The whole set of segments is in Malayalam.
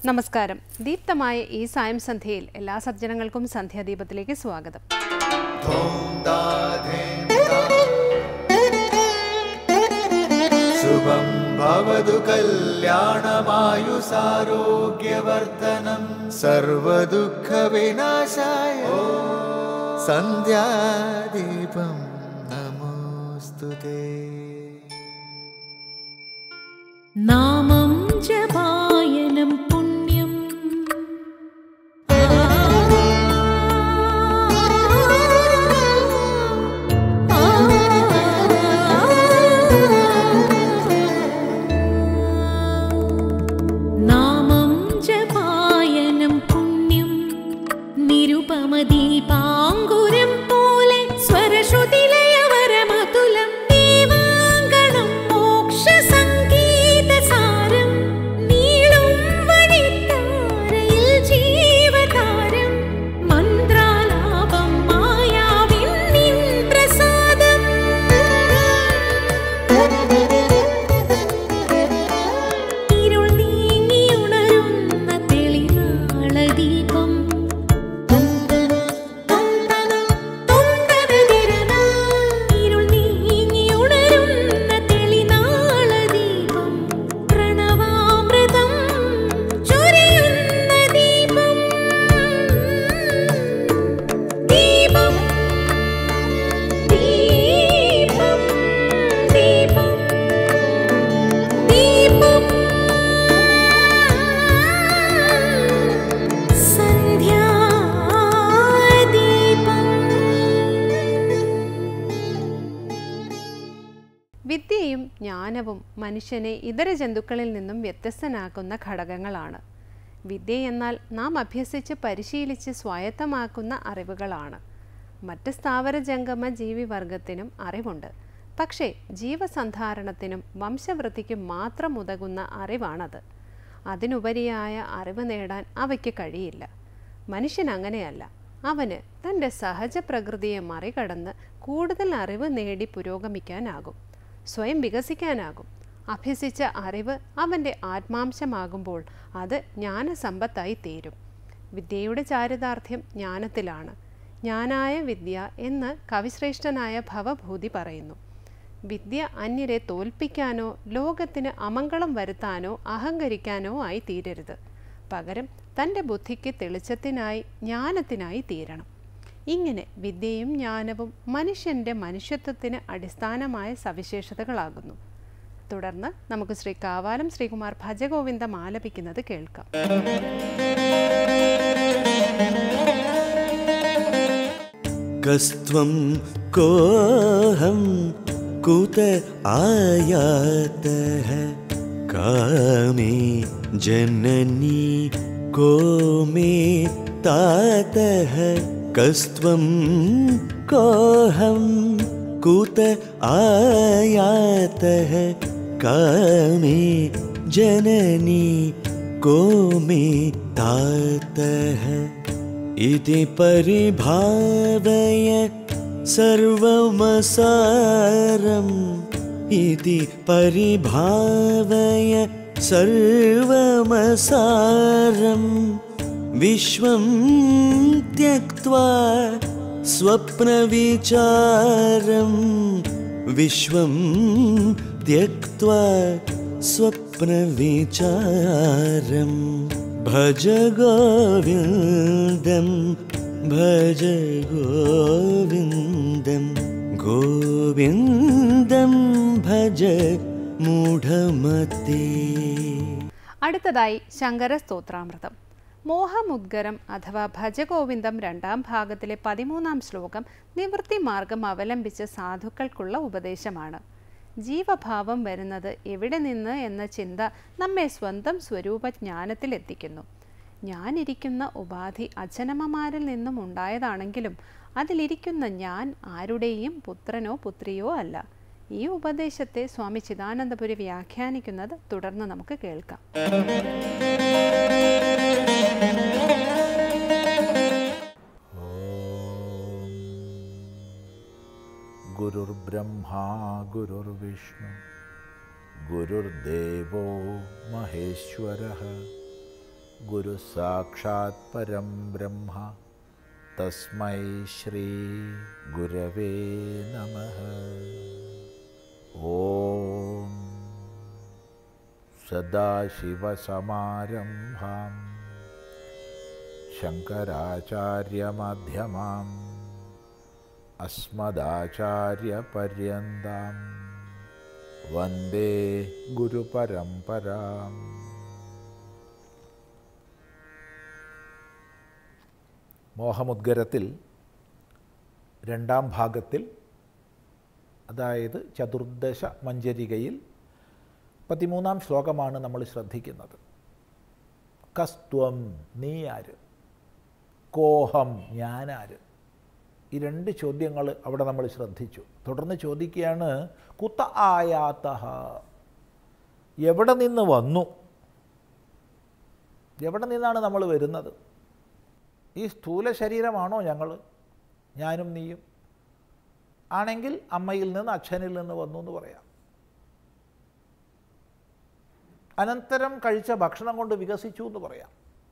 നമസ്കാരം ദീപ്തമായ ഈ സായം സന്ധ്യയിൽ എല്ലാ സജ്ജനങ്ങൾക്കും സന്ധ്യാദീപത്തിലേക്ക് സ്വാഗതം ശുഭം ഭവതു കല്യാണമായുസാരോഗ്യവർദ്ധനം സർവദുഃഖവിനാശായ സന്ധ്യാദീപം നമോസ്തുതേ നാമം ജപായനം പുണ്യം നാമം ജപായനം പുണ്യം നിരുപമദീപാങ്കുരം പോലെ സ്വരശ്രുതിലയവരമതുലം ദീവാങ്കണം മോക്ഷസംഗീതസാരം നീളും വഴിത്താരയിൽ ജീവതാരം മന്ത്രാലാപം മായാവിൻ നിൻ പ്രസാദം ഇരുൾ നീങ്ങിയുണരുന്ന തെളിനാളദീപം ഇരുൾ നീങ്ങിയുണരുന്ന തെളിനാളദീപം പ്രണവാമൃതം ചൊരിയുന്ന ദീപം ദീപം ദീപം ദീപം ദീപം സന്ധ്യാദീപം വിദ്യയും ജ്ഞാനവും മനുഷ്യനെ ഇതര ജന്തുക്കളിൽ നിന്നും വ്യത്യസ്തനാക്കുന്ന ഘടകങ്ങളാണ് വിദ്യ എന്നാൽ നാം അഭ്യസിച്ച് പരിശീലിച്ച് സ്വായത്തമാക്കുന്ന അറിവുകളാണ് മറ്റ് സ്ഥാവര ജംഗമ ജീവിവർഗത്തിനും അറിവുണ്ട് പക്ഷേ ജീവസന്ധാരണത്തിനും വംശവൃദ്ധിക്കും മാത്രം ഉതകുന്ന അറിവാണത് അതിനുപരിയായ അറിവ് നേടാൻ അവയ്ക്ക് കഴിയില്ല മനുഷ്യൻ അങ്ങനെയല്ല അവന് തൻ്റെ സഹജ പ്രകൃതിയെ മറികടന്ന് കൂടുതൽ അറിവ് നേടി പുരോഗമിക്കാനാകും സ്വയം വികസിക്കാനാകും അഭ്യസിച്ച അറിവ് അവൻ്റെ ആത്മാംശമാകുമ്പോൾ അത് ജ്ഞാനസമ്പത്തായി തീരും വിദ്യയുടെ ചാരിതാർത്ഥ്യം ജ്ഞാനത്തിലാണ് ജ്ഞാനായ വിദ്യ എന്ന് കവിശ്രേഷ്ഠനായ ഭവഭൂതി പറയുന്നു വിദ്യ അന്യരെ തോൽപ്പിക്കാനോ ലോകത്തിന് അമംഗളം വരുത്താനോ അഹങ്കരിക്കാനോ ആയി തീരരുത് പകരം തൻ്റെ ബുദ്ധിക്ക് തെളിച്ചത്തിനായി ജ്ഞാനത്തിനായി തീരണം ഇങ്ങനെ വിദ്യയും ജ്ഞാനവും മനുഷ്യൻ്റെ മനുഷ്യത്വത്തിന് അടിസ്ഥാനമായ സവിശേഷതകളാകുന്നു തുടർന്ന് നമുക്ക് ശ്രീ കാവാലം ശ്രീകുമാർ ഭജഗോവിന്ദം ആലപിക്കുന്നത് കേൾക്കാം कस्त्वं कोऽहं कुत आयातः कामे जननी को मे तातः कस्त्वं कोऽहं कुत आयातः कामे जननी को मे तातः इति परिभावय सर्वमसारम् इति परिभावय सर्वमसारम् विश्वं त्यक्त्वा स्वप्नविचारं विश्वं त्यक्त्वा स्वप्नविचारम् भज गोविन्दं भज गोविन्दं गोविन्दं भज मूढमते അടുത്തതായി ശങ്കര സ്തോത്രാമൃതം മോഹമുദ്ഗരം അഥവാ ഭജഗോവിന്ദം രണ്ടാം ഭാഗത്തിലെ പതിമൂന്നാം ശ്ലോകം നിവൃത്തി മാർഗം അവലംബിച്ച സാധുക്കൾക്കുള്ള ഉപദേശമാണ് ജീവഭാവം വരുന്നത് എവിടെ നിന്ന് എന്ന ചിന്ത നമ്മെ സ്വന്തം സ്വരൂപജ്ഞാനത്തിൽ എത്തിക്കുന്നു ഞാനിരിക്കുന്ന ഉപാധി അച്ഛനമ്മമാരിൽ നിന്നും ഉണ്ടായതാണെങ്കിലും അതിലിരിക്കുന്ന ഞാൻ ആരുടെയും പുത്രനോ പുത്രിയോ അല്ല ഈ ഉപദേശത്തെ സ്വാമി ചിദാനന്ദപുരി വ്യാഖ്യാനിക്കുന്നത് തുടർന്ന് നമുക്ക് കേൾക്കാം गुरुर्ब्रह्मा गुरुर्विष्णु गुरुर्देवो महेश्वरः ഗുരുസാക്ഷാത് പരം ബ്രഹ്മ തസ്മൈ ശ്രീ ഗുരവേ നമ ഓം സദാശിവസമാരംഭാം ശങ്കരാചാര്യമധ്യമാം അസ്മദാചാര്യപര്യന്താം വന്ദേ ഗുരുപരമ്പരാം മോഹമുദ്ഗരത്തിൽ രണ്ടാം ഭാഗത്തിൽ അതായത് ചതുർദശ മഞ്ജരികയിൽ പതിമൂന്നാം ശ്ലോകമാണ് നമ്മൾ ശ്രദ്ധിക്കുന്നത് കസ്ത്വം നീ ആര് കോഹം ഞാനാര് ഈ രണ്ട് ചോദ്യങ്ങൾ അവിടെ നമ്മൾ ശ്രദ്ധിച്ചു തുടർന്ന് ചോദിക്കുകയാണ് കുത്ത ആയാത്ത എവിടെ നിന്ന് വന്നു എവിടെ നിന്നാണ് നമ്മൾ വരുന്നത് ഈ സ്ഥൂല ശരീരമാണോ ഞങ്ങൾ ഞാനും നീയും ആണെങ്കിൽ അമ്മയിൽ നിന്ന് അച്ഛനിൽ നിന്ന് വന്നു എന്ന് പറയാം അനന്തരം കഴിച്ച ഭക്ഷണം കൊണ്ട് വികസിച്ചു എന്ന് പറയാം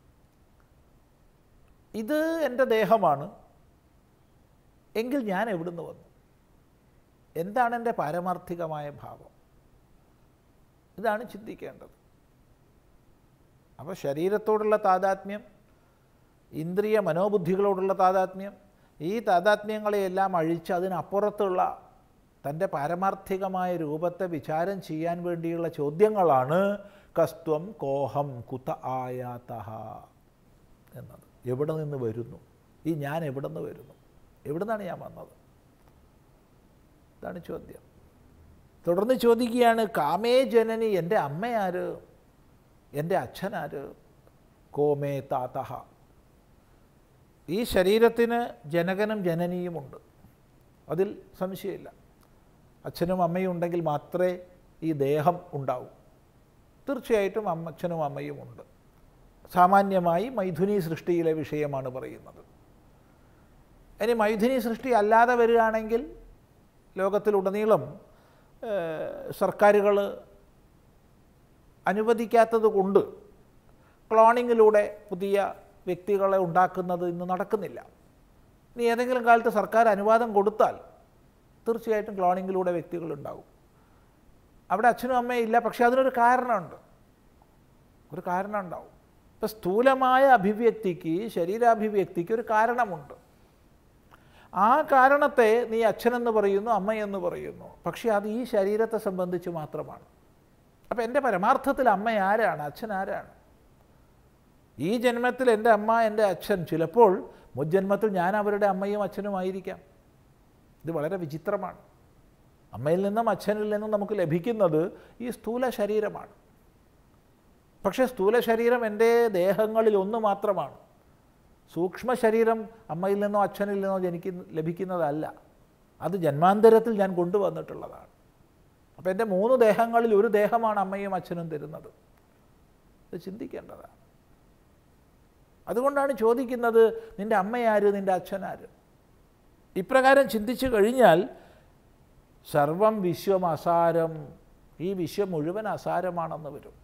ഇത് എൻ്റെ ദേഹമാണ് എങ്കിൽ ഞാൻ എവിടുന്ന് വന്നു എന്താണ് എൻ്റെ പാരമാർത്ഥികമായ ഭാവം ഇതാണ് ചിന്തിക്കേണ്ടത് അപ്പോൾ ശരീരത്തോടുള്ള താതാത്മ്യം ഇന്ദ്രിയ മനോബുദ്ധികളോടുള്ള താതാത്മ്യം ഈ താതാത്മ്യങ്ങളെയെല്ലാം അഴിച്ച് അതിനപ്പുറത്തുള്ള തൻ്റെ പാരമാർത്ഥികമായ രൂപത്തെ വിചാരം ചെയ്യാൻ വേണ്ടിയുള്ള ചോദ്യങ്ങളാണ് കസ്ത്വം കോഹം കുത ആയാത്ത എന്നത് എവിടെ നിന്ന് വരുന്നു ഈ ഞാൻ എവിടെ നിന്ന് വരുന്നു എവിടെ നിന്നാണ് ഞാൻ വന്നത് ഇതാണ് ചോദ്യം തുടർന്ന് ചോദിക്കുകയാണ് കാമേ ജനനി എൻ്റെ അമ്മയാര് എൻ്റെ അച്ഛനാര് കോമേ താതഹ ഈ ശരീരത്തിന് ജനകനും ജനനിയുമുണ്ട് അതിൽ സംശയമില്ല അച്ഛനും അമ്മയും ഉണ്ടെങ്കിൽ മാത്രമേ ഈ ദേഹം ഉണ്ടാവൂ തീർച്ചയായിട്ടും അമ്മ അച്ഛനും അമ്മയും ഉണ്ട് സാമാന്യമായി മൈഥുനി സൃഷ്ടിയിലെ വിഷയമാണ് പറയുന്നത് ഇനി മൈഥുനി സൃഷ്ടി അല്ലാതെ വരികയാണെങ്കിൽ ലോകത്തിലുടനീളം സർക്കാരുകൾ അനുവദിക്കാത്തത് കൊണ്ട് ക്ലോണിങ്ങിലൂടെ പുതിയ വ്യക്തികളെ ഉണ്ടാക്കുന്നത് ഇന്ന് നടക്കുന്നില്ല ഇനി ഏതെങ്കിലും കാലത്ത് സർക്കാർ അനുവാദം കൊടുത്താൽ തീർച്ചയായിട്ടും ക്ലോണിങ്ങിലൂടെ വ്യക്തികളുണ്ടാകും അവിടെ അച്ഛനും അമ്മയും ഇല്ല പക്ഷേ അതിനൊരു കാരണമുണ്ട് ഒരു കാരണം ഉണ്ടാവും ഇപ്പം സ്ഥൂലമായ അഭിവ്യക്തിക്ക് ശരീരാഭിവ്യക്തിക്ക് ഒരു കാരണമുണ്ട് ആ കാരണത്തെ നീ അച്ഛനെന്ന് പറയുന്നു അമ്മയെന്ന് പറയുന്നു പക്ഷേ അത് ഈ ശരീരത്തെ സംബന്ധിച്ച് മാത്രമാണ് അപ്പം എൻ്റെ പരമാർത്ഥത്തിൽ അമ്മ ആരാണ് അച്ഛൻ ആരാണ് ഈ ജന്മത്തിൽ എൻ്റെ അമ്മ എൻ്റെ അച്ഛൻ ചിലപ്പോൾ മുജ്ജന്മത്തിൽ ഞാൻ അവരുടെ അമ്മയും അച്ഛനുമായിരിക്കാം ഇത് വളരെ വിചിത്രമാണ് അമ്മയിൽ നിന്നും അച്ഛനിൽ നിന്നും നമുക്ക് ലഭിക്കുന്നത് ഈ സ്ഥൂല ശരീരമാണ് പക്ഷേ സ്ഥൂല ശരീരം എൻ്റെ ദേഹങ്ങളിൽ ഒന്ന് മാത്രമാണ് സൂക്ഷ്മ ശരീരം അമ്മയിൽ നിന്നോ അച്ഛനിൽ നിന്നോ ജനിക്കുന്ന ലഭിക്കുന്നതല്ല അത് ജന്മാന്തരത്തിൽ ഞാൻ കൊണ്ടുവന്നിട്ടുള്ളതാണ് അപ്പോൾ എൻ്റെ മൂന്ന് ദേഹങ്ങളിൽ ഒരു ദേഹമാണ് അമ്മയും അച്ഛനും തരുന്നത് ഇത് ചിന്തിക്കേണ്ടതാണ് അതുകൊണ്ടാണ് ചോദിക്കുന്നത് നിൻ്റെ അമ്മയാര് നിൻ്റെ അച്ഛനാര് ഇപ്രകാരം ചിന്തിച്ചു കഴിഞ്ഞാൽ സർവം വിശ്വം അസാരം ഈ വിശ്വം മുഴുവൻ അസാരമാണെന്ന് വരും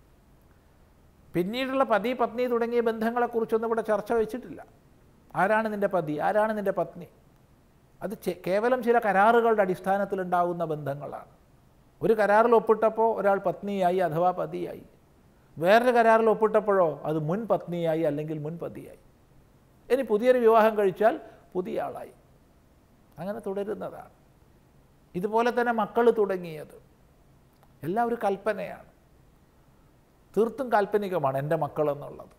പിന്നീടുള്ള പതി പത്നി തുടങ്ങിയ ബന്ധങ്ങളെക്കുറിച്ചൊന്നും ഇവിടെ ചർച്ച വെച്ചിട്ടില്ല ആരാണ് നിൻ്റെ പതി ആരാണ് നിൻ്റെ പത്നി അത് ചെ- കേവലം ചില കരാറുകളുടെ അടിസ്ഥാനത്തിൽ ഉണ്ടാകുന്ന ബന്ധങ്ങളാണ് ഒരു കരാറിൽ ഒപ്പിട്ടപ്പോൾ ഒരാൾ പത്നിയായി അഥവാ പതിയായി വേറൊരു കരാറിൽ ഒപ്പിട്ടപ്പോഴോ അത് മുൻ പത്നിയായി അല്ലെങ്കിൽ മുൻ പതിയായി ഇനി പുതിയൊരു വിവാഹം കഴിച്ചാൽ പുതിയ ആളായി അങ്ങനെ തുടരുന്നതാണ് ഇതുപോലെ തന്നെ മക്കൾ തുടങ്ങിയത് എല്ലാം ഒരു കൽപ്പനയാണ് തീർത്തും കാൽപ്പനികമാണ് എൻ്റെ മക്കൾ എന്നുള്ളത്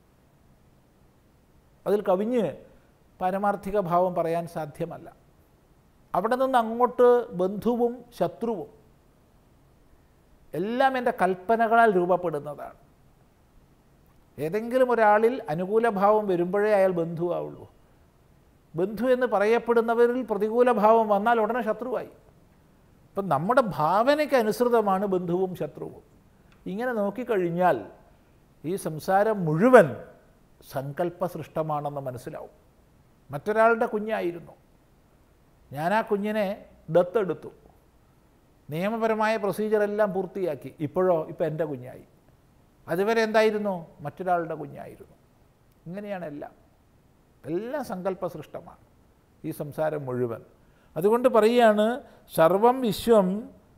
അതിൽ കവിഞ്ഞ് പാരമാർത്ഥിക ഭാവം പറയാൻ സാധ്യമല്ല അവിടെ നിന്ന് അങ്ങോട്ട് ബന്ധുവും ശത്രുവും എല്ലാം എൻ്റെ കൽപ്പനകളാൽ രൂപപ്പെടുന്നതാണ് ഏതെങ്കിലും ഒരാളിൽ അനുകൂല ഭാവം വരുമ്പോഴേ അയാൾ ബന്ധുവാവുള്ളൂ ബന്ധു എന്ന് പറയപ്പെടുന്നവരിൽ പ്രതികൂല ഭാവം വന്നാൽ ഉടനെ ശത്രുവായി അപ്പം നമ്മുടെ ഭാവനയ്ക്ക് അനുസൃതമാണ് ബന്ധുവും ശത്രുവും ഇങ്ങനെ നോക്കിക്കഴിഞ്ഞാൽ ഈ സംസാരം മുഴുവൻ സങ്കല്പ സൃഷ്ടമാണെന്ന് മനസ്സിലാവും മറ്റൊരാളുടെ കുഞ്ഞായിരുന്നു ഞാൻ ആ കുഞ്ഞിനെ ദത്തെടുത്തു നിയമപരമായ പ്രൊസീജിയറെല്ലാം പൂർത്തിയാക്കി ഇപ്പോഴോ ഇപ്പോൾ എൻ്റെ കുഞ്ഞായി അതുവരെ എന്തായിരുന്നു മറ്റൊരാളുടെ കുഞ്ഞായിരുന്നു ഇങ്ങനെയാണ് എല്ലാം എല്ലാം സങ്കല്പ സൃഷ്ടമാണ് ഈ സംസാരം മുഴുവൻ അതുകൊണ്ട് പറയുകയാണ് സർവം വിശ്വം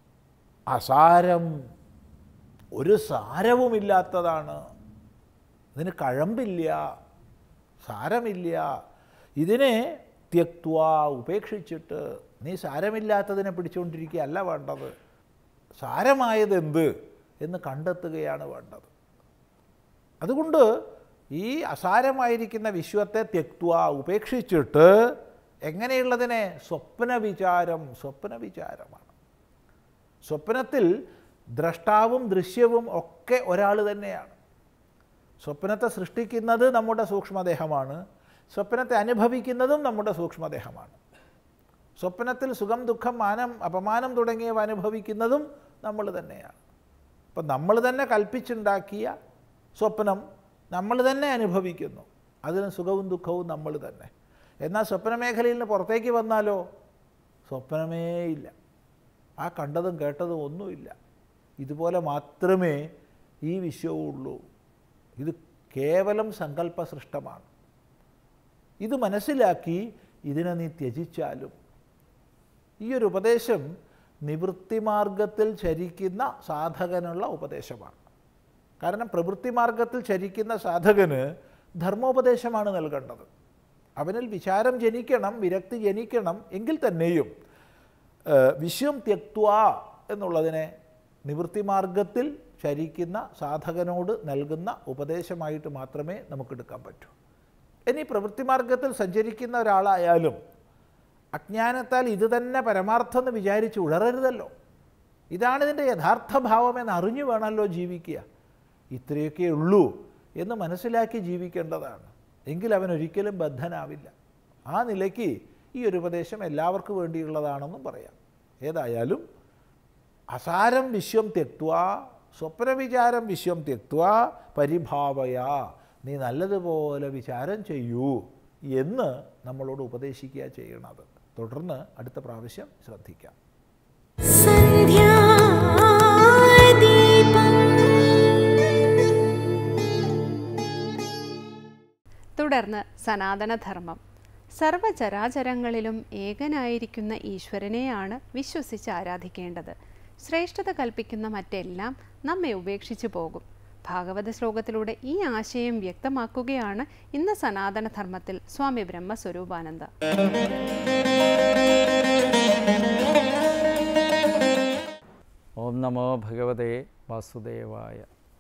അസാരം ഒരു സാരവുമില്ലാത്തതാണ് ഇതിന് കഴമ്പില്ല സാരമില്ല ഇതിനെ ത്യക്വ ഉപേക്ഷിച്ചിട്ട് നീ സാരമില്ലാത്തതിനെ പിടിച്ചുകൊണ്ടിരിക്കുകയല്ല വേണ്ടത് സാരമായതെന്ത് എന്ന് കണ്ടെത്തുകയാണ് വേണ്ടത് അതുകൊണ്ട് ഈ അസാരമായിരിക്കുന്ന വിശ്വത്തെ ത്യക്വ ഉപേക്ഷിച്ചിട്ട് എങ്ങനെയുള്ളതിനെ സ്വപ്ന വിചാരം സ്വപ്ന വിചാരമാണ് സ്വപ്നത്തിൽ ദ്രഷ്ടാവും ദൃശ്യവും ഒക്കെ ഒരാൾ തന്നെയാണ് സ്വപ്നത്തെ സൃഷ്ടിക്കുന്നത് നമ്മുടെ സൂക്ഷ്മദേഹമാണ് സ്വപ്നത്തെ അനുഭവിക്കുന്നതും നമ്മുടെ സൂക്ഷ്മദേഹമാണ് സ്വപ്നത്തിൽ സുഖം ദുഃഖം മാനം അപമാനം തുടങ്ങിയവ അനുഭവിക്കുന്നതും നമ്മൾ തന്നെയാണ് അപ്പം നമ്മൾ തന്നെ കൽപ്പിച്ചുണ്ടാക്കിയ സ്വപ്നം നമ്മൾ തന്നെ അനുഭവിക്കുന്നു അതിന് സുഖവും ദുഃഖവും നമ്മൾ തന്നെ എന്നാൽ സ്വപ്നമേഖലയിൽ നിന്ന് പുറത്തേക്ക് വന്നാലോ സ്വപ്നമേ ഇല്ല ആ കണ്ടതും കേട്ടതും ഒന്നുമില്ല ഇതുപോലെ മാത്രമേ ഈ വിശ്വവും ഉള്ളൂ ഇത് കേവലം സങ്കല്പ സൃഷ്ടമാണ് ഇത് മനസ്സിലാക്കി ഇതിനെ നീ ത്യജിച്ചാലും ഈ ഒരു ഉപദേശം നിവൃത്തിമാർഗത്തിൽ ചരിക്കുന്ന സാധകനുള്ള ഉപദേശമാണ് കാരണം പ്രവൃത്തി മാർഗത്തിൽ ചരിക്കുന്ന സാധകന് ധർമ്മോപദേശമാണ് നൽകേണ്ടത് അവനിൽ വിചാരം ജനിക്കണം വിരക്തി ജനിക്കണം എങ്കിൽ തന്നെയും ഏഹ്, വിശ്വം ത്യക്വ എന്നുള്ളതിനെ നിവൃത്തിമാർഗത്തിൽ ചരിക്കുന്ന സാധകനോട് നൽകുന്ന ഉപദേശമായിട്ട് മാത്രമേ നമുക്കെടുക്കാൻ പറ്റൂ ഇനി പ്രവൃത്തി മാർഗത്തിൽ സഞ്ചരിക്കുന്ന ഒരാളായാലും അജ്ഞാനത്താൽ ഇത് തന്നെ പരമാർത്ഥം എന്ന് വിചാരിച്ച് ഉഴറരുതല്ലോ ഇതാണ് ഇതിൻ്റെ യഥാർത്ഥ ഭാവമെന്ന് അറിഞ്ഞു വേണമല്ലോ ജീവിക്കുക ഇത്രയൊക്കെ ഉള്ളൂ എന്ന് മനസ്സിലാക്കി ജീവിക്കേണ്ടതാണ് എങ്കിൽ അവൻ ഒരിക്കലും ബദ്ധനാവില്ല ആ നിലയ്ക്ക് ഈ ഒരു ഉപദേശം എല്ലാവർക്കും വേണ്ടിയുള്ളതാണെന്നും പറയാം ഏതായാലും അസാരം വിശ്വം തെക്വ സ്വപ്നവിചാരം വിശ്വം തെക്വ പരിഭാവയ നീ നല്ലതുപോലെ വിചാരം ചെയ്യൂ എന്ന് നമ്മളോട് ഉപദേശിക്കുക ചെയ്യണത് തുടർന്ന് അടുത്ത പ്രാവശ്യം ശ്രദ്ധിക്കാം തുടർന്ന് സനാതനധർമ്മം സർവചരാചരങ്ങളിലും ഏകനായിരിക്കുന്ന ഈശ്വരനെയാണ് വിശ്വസിച്ച് ആരാധിക്കേണ്ടത് ശ്രേഷ്ഠത കൽപ്പിക്കുന്ന മറ്റെല്ലാം നമ്മെ ഉപേക്ഷിച്ചു പോകും ഭാഗവത ശ്ലോകത്തിലൂടെ ഈ ആശയം വ്യക്തമാക്കുകയാണ് ഇന്ന് സനാതനധർമ്മത്തിൽ സ്വാമി ബ്രഹ്മസ്വരൂപാനന്ദ ഓം നമോ ഭഗവതേ വാസുദേവായ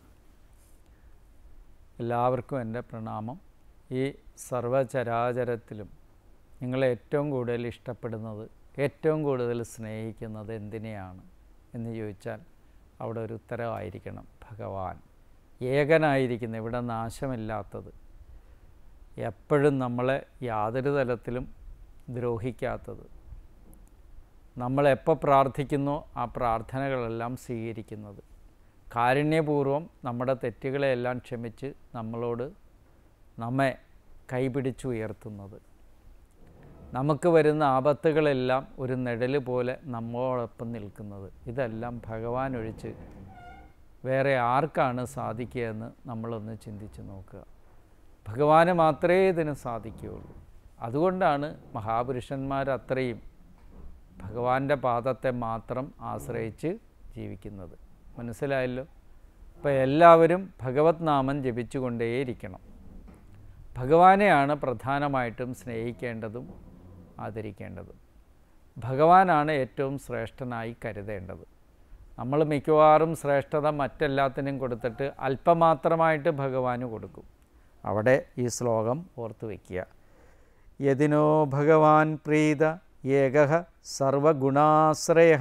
എല്ലാവർക്കും എൻ്റെ പ്രണാമം ഈ സർവചരാചരത്തിലും നിങ്ങൾ ഏറ്റവും കൂടുതൽ ഇഷ്ടപ്പെടുന്നത് ഏറ്റവും കൂടുതൽ സ്നേഹിക്കുന്നത് എന്തിനെയാണ് എന്ന് ചോദിച്ചാൽ അവിടെ ഒരു ഉത്തരവായിരിക്കണം ഭഗവാൻ ഏകനായിരിക്കുന്ന ഇവിടെ നാശമില്ലാത്തത് എപ്പോഴും നമ്മളെ യാതൊരു തലത്തിലും ദ്രോഹിക്കാത്തത് നമ്മൾ എപ്പോൾ പ്രാർത്ഥിക്കുന്നോ ആ പ്രാർത്ഥനകളെല്ലാം സ്വീകരിക്കുന്നത് കാരുണ്യപൂർവം നമ്മുടെ തെറ്റുകളെയെല്ലാം ക്ഷമിച്ച് നമ്മളോട് നമ്മെ കൈപിടിച്ചുയർത്തുന്നത് നമുക്ക് വരുന്ന ആപത്തുകളെല്ലാം ഒരു നിഴൽ പോലെ നമ്മോടൊപ്പം നിൽക്കുന്നത് ഇതെല്ലാം ഭഗവാൻ ഒഴിച്ച് വേറെ ആർക്കാണ് സാധിക്കുകയെന്ന് നമ്മളൊന്ന് ചിന്തിച്ച് നോക്കുക ഭഗവാന് മാത്രമേ ഇതിന് സാധിക്കുകയുള്ളൂ അതുകൊണ്ടാണ് മഹാപുരുഷന്മാരത്രയും ഭഗവാന്റെ പാദത്തെ മാത്രം ആശ്രയിച്ച് ജീവിക്കുന്നത് മനസ്സിലായല്ലോ അപ്പോൾ എല്ലാവരും ഭഗവത് നാമം ജപിച്ചുകൊണ്ടേയിരിക്കണം ഭഗവാനെയാണ് പ്രധാനമായിട്ടും സ്നേഹിക്കേണ്ടതും ആദരിക്കേണ്ടതും ഭഗവാനാണ് ഏറ്റവും ശ്രേഷ്ഠനായി കരുതേണ്ടത് നമ്മൾ മിക്കവാറും ശ്രേഷ്ഠത മറ്റെല്ലാത്തിനും കൊടുത്തിട്ട് അല്പമാത്രമായിട്ട് ഭഗവാന് കൊടുക്കും അവിടെ ഈ ശ്ലോകം ഓർത്തു വയ്ക്കുക യതിനോ ഭഗവാൻ പ്രീത ഏക സർവഗുണാശ്രയ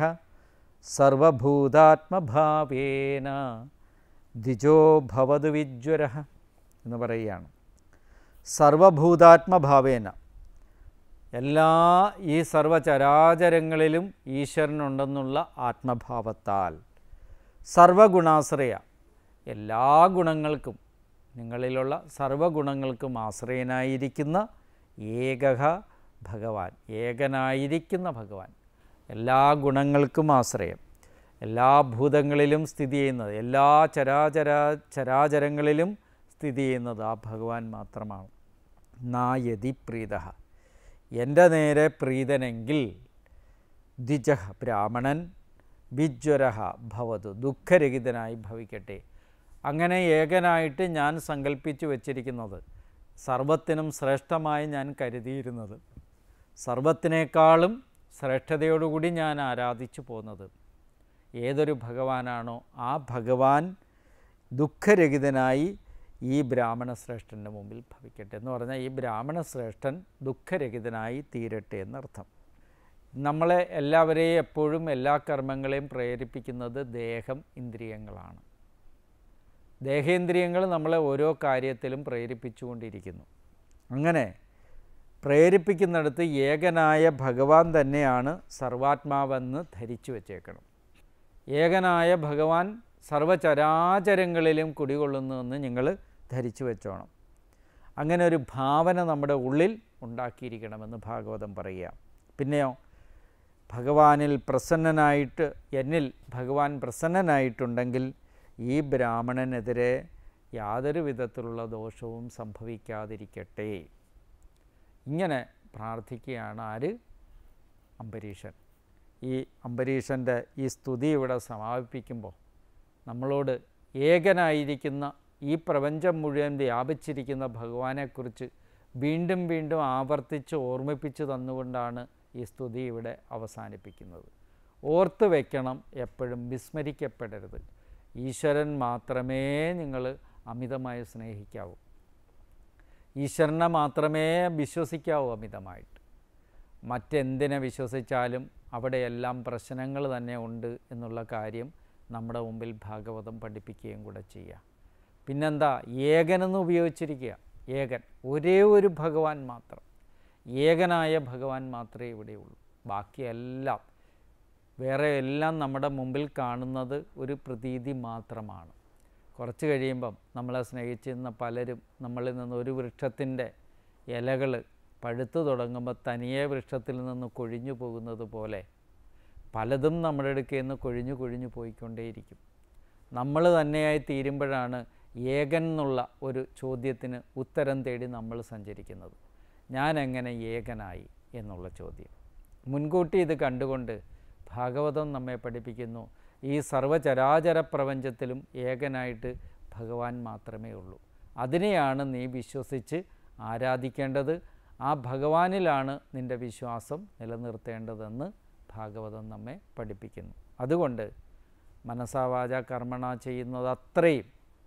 സർവഭൂതാത്മഭാവേന ദ്വിജോ ഭവതു വിജ്വര എന്ന് പറയുകയാണ് സർവഭൂതാത്മഭാവേന എല്ലാ ഈ സർവചരാചരങ്ങളിലും ഈശ്വരനുണ്ടെന്നുള്ള ആത്മഭാവത്താൽ സർവഗുണാശ്രയ എല്ലാ ഗുണങ്ങൾക്കും നിങ്ങളിലുള്ള സർവഗുണങ്ങൾക്കും ആശ്രയനായിരിക്കുന്ന ഏകഹ ഭഗവാൻ ഏകനായിരിക്കുന്ന ഭഗവാൻ എല്ലാ ഗുണങ്ങൾക്കും ആശ്രയം എല്ലാ ഭൂതങ്ങളിലും സ്ഥിതി ചെയ്യുന്നത് എല്ലാ ചരാചര ചരാചരങ്ങളിലും സ്ഥിതി ചെയ്യുന്നത് ആ ഭഗവാൻ മാത്രമാണ് നായതി പ്രീത എൻ്റെ നേരെ പ്രീതനെങ്കിൽ ദ്വിജഹ ബ്രാഹ്മണൻ ബിജ്വരഹ ഭവതു ദുഃഖരഹിതനായി ഭവിക്കട്ടെ അങ്ങനെ ഏകനായിട്ട് ഞാൻ സങ്കല്പിച്ചു വച്ചിരിക്കുന്നത് സർവത്തിനും ശ്രേഷ്ഠമായി ഞാൻ കരുതിയിരുന്നത് സർവത്തിനേക്കാളും ശ്രേഷ്ഠതയോടുകൂടി ഞാൻ ആരാധിച്ചു പോന്നത് ഏതൊരു ഭഗവാനാണോ ആ ഭഗവാൻ ദുഃഖരഹിതനായി ഈ ബ്രാഹ്മണ ശ്രേഷ്ഠൻ്റെ മുമ്പിൽ ഭവിക്കട്ടെ എന്ന് പറഞ്ഞാൽ ഈ ബ്രാഹ്മണ ശ്രേഷ്ഠൻ ദുഃഖരഹിതനായി തീരട്ടെ എന്നർത്ഥം നമ്മളെ എല്ലാവരെയും എപ്പോഴും എല്ലാ കർമ്മങ്ങളെയും പ്രേരിപ്പിക്കുന്നത് ദേഹം ഇന്ദ്രിയങ്ങളാണ് ദേഹേന്ദ്രിയങ്ങൾ നമ്മളെ ഓരോ കാര്യത്തിലും പ്രേരിപ്പിച്ചുകൊണ്ടിരിക്കുന്നു അങ്ങനെ പ്രേരിപ്പിക്കുന്നിടത്ത് ഏകനായ ഭഗവാൻ തന്നെയാണ് സർവാത്മാവെന്ന് ധരിച്ചു വച്ചേക്കണം ഏകനായ ഭഗവാൻ സർവചരാചരങ്ങളിലും കുടികൊള്ളുന്നുവെന്ന് നിങ്ങൾ ധരിച്ചു വെച്ചോണം അങ്ങനെ ഒരു ഭാവന നമ്മുടെ ഉള്ളിൽ ഉണ്ടാക്കിയിരിക്കണമെന്ന് ഭാഗവതം പറയുക പിന്നെയോ ഭഗവാനിൽ പ്രസന്നനായിട്ട് എന്നിൽ ഭഗവാൻ പ്രസന്നനായിട്ടുണ്ടെങ്കിൽ ഈ ബ്രാഹ്മണനെതിരെ യാതൊരു വിധത്തിലുള്ള ദോഷവും സംഭവിക്കാതിരിക്കട്ടെ ഇങ്ങനെ പ്രാർത്ഥിക്കുകയാണ് ആര് അംബരീഷൻ ഈ അംബരീഷൻ്റെ ഈ സ്തുതി ഇവിടെ സമാപിപ്പിക്കുമ്പോൾ നമ്മളോട് ഏകനായിരിക്കുന്ന ഈ പ്രപഞ്ചം മുഴുവൻ വ്യാപിച്ചിരിക്കുന്ന ഭഗവാനെക്കുറിച്ച് വീണ്ടും വീണ്ടും ആവർത്തിച്ച് ഓർമ്മിപ്പിച്ച് തന്നുകൊണ്ടാണ് ഈ സ്തുതി ഇവിടെ അവസാനിപ്പിക്കുന്നത് ഓർത്ത് വയ്ക്കണം എപ്പോഴും വിസ്മരിക്കപ്പെടരുത് ഈശ്വരൻ മാത്രമേ നിങ്ങൾ അമിതമായി സ്നേഹിക്കാവൂ ഈശ്വരനെ മാത്രമേ വിശ്വസിക്കാവൂ അമിതമായിട്ട് മറ്റെന്തിനെ വിശ്വസിച്ചാലും അവിടെയെല്ലാം പ്രശ്നങ്ങൾ തന്നെ ഉണ്ട് എന്നുള്ള കാര്യം നമ്മുടെ മുമ്പിൽ ഭാഗവതം പഠിപ്പിക്കുകയും കൂടെ ചെയ്യുക പിന്നെന്താ ഏകനെന്ന് ഉപയോഗിച്ചിരിക്കുക ഏകൻ ഒരേ ഒരു ഭഗവാൻ മാത്രം ഏകനായ ഭഗവാൻ മാത്രമേ ഇവിടെയുള്ളൂ ബാക്കിയെല്ലാം വേറെ എല്ലാം നമ്മുടെ മുമ്പിൽ കാണുന്നത് ഒരു പ്രതീതി മാത്രമാണ് കുറച്ച് കഴിയുമ്പം നമ്മളെ സ്നേഹിച്ചിരുന്ന പലരും നമ്മളിൽ നിന്ന് ഒരു വൃക്ഷത്തിൻ്റെ ഇലകൾ പഴുത്തു തുടങ്ങുമ്പോൾ തനിയെ വൃക്ഷത്തിൽ നിന്ന് കൊഴിഞ്ഞു പോകുന്നത് പോലെ പലതും നമ്മുടെ അടുക്കൽ നിന്ന് കൊഴിഞ്ഞു കൊഴിഞ്ഞു പോയിക്കൊണ്ടേയിരിക്കും നമ്മൾ തന്നെയായി തീരുമ്പോഴാണ് ഏകൻ എന്നുള്ള ഒരു ചോദ്യത്തിന് ഉത്തരം തേടി നമ്മൾ സഞ്ചരിക്കുന്നത് ഞാൻ എങ്ങനെ ഏകനായി എന്നുള്ള ചോദ്യം മുൻകൂട്ടി ഇത് കണ്ടുകൊണ്ട് ഭാഗവതം നമ്മെ പഠിപ്പിക്കുന്നു ഈ സർവചരാചര പ്രപഞ്ചത്തിലും ഏകനായിട്ട് ഭഗവാൻ മാത്രമേ ഉള്ളൂ അതിനെയാണ് നീ വിശ്വസിച്ച് ആരാധിക്കേണ്ടത് ആ ഭഗവാനിലാണ് നിൻ്റെ വിശ്വാസം നിലനിർത്തേണ്ടതെന്ന് ഭാഗവതം നമ്മെ പഠിപ്പിക്കുന്നു അതുകൊണ്ട് മനസാവാച കർമ്മണ ചെയ്യുന്നത് അത്രയും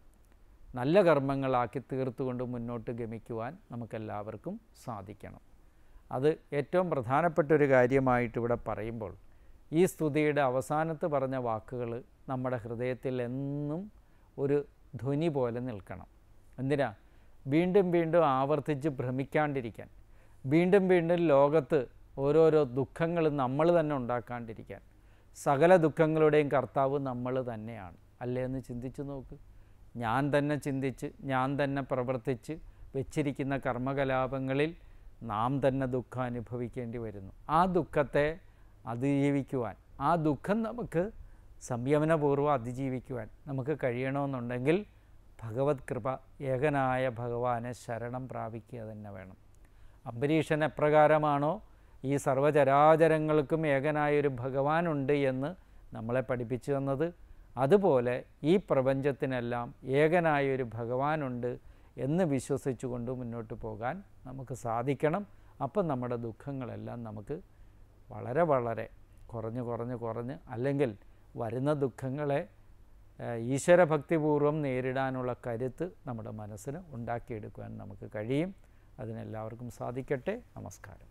നല്ല കർമ്മങ്ങളാക്കി തീർത്തുകൊണ്ട് മുന്നോട്ട് ഗമിക്കുവാൻ നമുക്കെല്ലാവർക്കും സാധിക്കണം അത് ഏറ്റവും പ്രധാനപ്പെട്ട ഒരു കാര്യമായിട്ട് ഇവിടെ പറയുമ്പോൾ ഈ സ്തുതിയുടെ അവസാനത്ത് പറഞ്ഞ വാക്കുകൾ നമ്മുടെ ഹൃദയത്തിൽ എന്നും ഒരു ധ്വനി പോലെ നിൽക്കണം എന്തിനാ വീണ്ടും വീണ്ടും ആവർത്തിച്ച് ഭ്രമിക്കാണ്ടിരിക്കാൻ വീണ്ടും വീണ്ടും ലോകത്ത് ഓരോരോ ദുഃഖങ്ങൾ നമ്മൾ തന്നെ ഉണ്ടാക്കാണ്ടിരിക്കാൻ സകല ദുഃഖങ്ങളുടെയും കർത്താവ് നമ്മൾ തന്നെയാണ് അല്ലേ എന്ന് ചിന്തിച്ചു നോക്ക് ഞാൻ തന്നെ ചിന്തിച്ച് ഞാൻ തന്നെ പ്രവർത്തിച്ച് വെച്ചിരിക്കുന്ന കർമ്മകലാപങ്ങളിൽ നാം തന്നെ ദുഃഖം അനുഭവിക്കേണ്ടി വരുന്നു ആ ദുഃഖത്തെ അതിജീവിക്കുവാൻ ആ ദുഃഖം നമുക്ക് സംയമനപൂർവ്വം അതിജീവിക്കുവാൻ നമുക്ക് കഴിയണമെന്നുണ്ടെങ്കിൽ ഭഗവത് കൃപ ഏകനായ ഭഗവാനെ ശരണം പ്രാപിക്കുക തന്നെ വേണം അംബരീഷൻ എപ്രകാരമാണോ ഈ സർവചരാചരങ്ങൾക്കും ഏകനായൊരു ഭഗവാനുണ്ട് എന്ന് നമ്മളെ പഠിപ്പിച്ചു തന്നത് അതുപോലെ ഈ പ്രപഞ്ചത്തിനെല്ലാം ഏകനായൊരു ഭഗവാനുണ്ട് എന്ന് വിശ്വസിച്ചുകൊണ്ട് മുന്നോട്ട് പോകാൻ നമുക്ക് സാധിക്കണം അപ്പം നമ്മുടെ ദുഃഖങ്ങളെല്ലാം നമുക്ക് വളരെ വളരെ കുറഞ്ഞ് കുറഞ്ഞ് കുറഞ്ഞ് അല്ലെങ്കിൽ വരുന്ന ദുഃഖങ്ങളെ ഏഹ്, ഈശ്വരഭക്തിപൂർവ്വം നേരിടാനുള്ള കരുത്ത് നമ്മുടെ മനസ്സിന് ഉണ്ടാക്കിയെടുക്കുവാൻ നമുക്ക് കഴിയും അതിനെല്ലാവർക്കും സാധിക്കട്ടെ നമസ്കാരം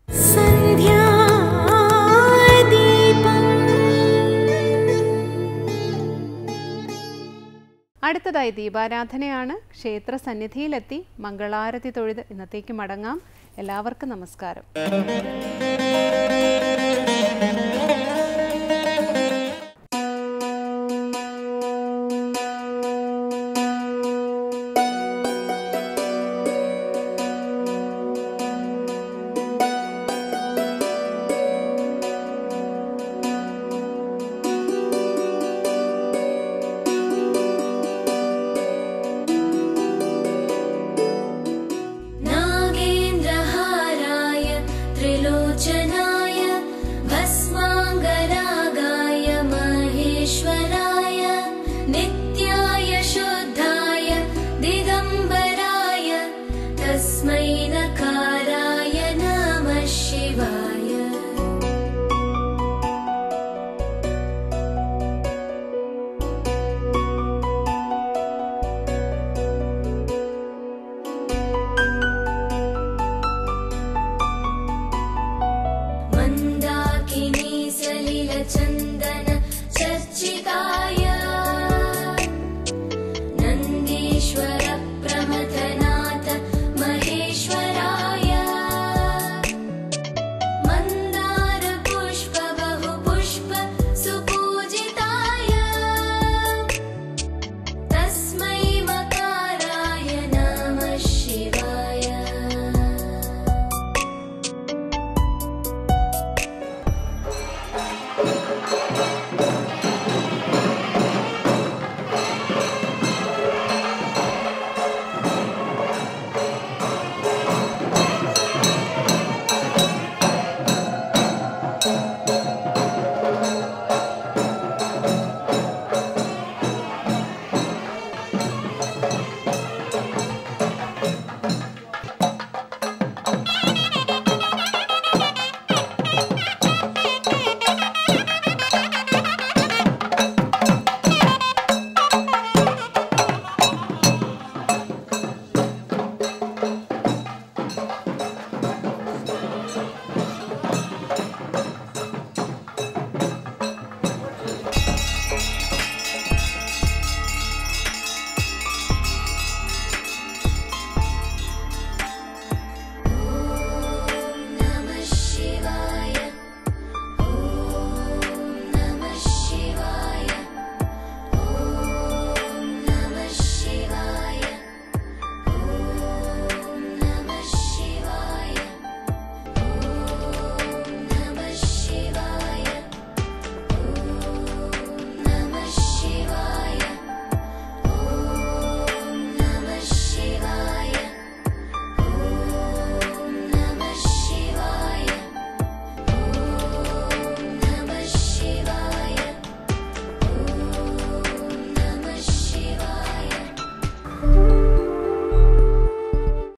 അടുത്തതായി ദീപാരാധനയാണ് ക്ഷേത്ര സന്നിധിയിലെത്തി മംഗളാരതി തൊഴുത് ഇന്നത്തേക്ക് മടങ്ങാം എല്ലാവർക്കും നമസ്കാരം